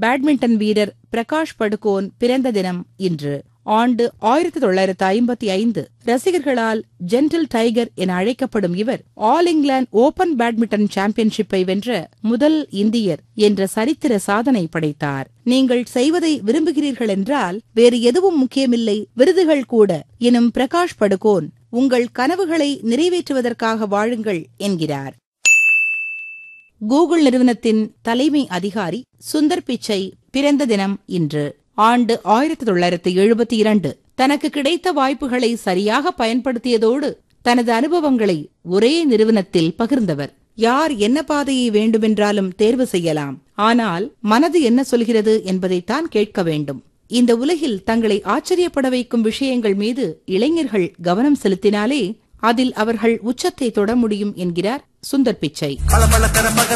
badminton வீரர் பிரகாஷ் படுகோன் பிறந்த தினம் இன்று ஆண்டு ஆயிரத்தி தொள்ளாயிரத்து ஐம்பத்தி ஐந்து ரசிகர்களால் ஜென்டில் டைகர் என அழைக்கப்படும் இவர் ஆல் இங்கிலாந்து ஓபன் பேட்மிண்டன் சாம்பியன்ஷிப்பை வென்ற முதல் இந்தியர் என்ற சரித்திர சாதனை படைத்தார் நீங்கள் செய்வதை விரும்புகிறீர்கள் என்றால் வேறு எதுவும் முக்கியமில்லை விருதுகள் கூட எனும் பிரகாஷ் படுகோன் உங்கள் கனவுகளை நிறைவேற்றுவதற்காக வாழுங்கள் என்கிறார் கூகுள் நிறுவனத்தின் தலைமை அதிகாரி சுந்தர் பிச்சை பிறந்த தினம் இன்று ஆண்டு ஆயிரத்தி தொள்ளாயிரத்து எழுபத்தி இரண்டு தனக்கு கிடைத்த வாய்ப்புகளை சரியாக பயன்படுத்தியதோடு தனது அனுபவங்களை ஒரே நிறுவனத்தில் பகிர்ந்தவர் யார் என்ன பாதையை வேண்டுமென்றாலும் தேர்வு செய்யலாம் ஆனால் மனது என்ன சொல்கிறது என்பதைத்தான் கேட்க வேண்டும் இந்த உலகில் தங்களை ஆச்சரியப்பட வைக்கும் விஷயங்கள் மீது இளைஞர்கள் கவனம் செலுத்தினாலே அதில் அவர்கள் உச்சத்தை தொட முடியும் என்கிறார் சுந்தர் பிச்சை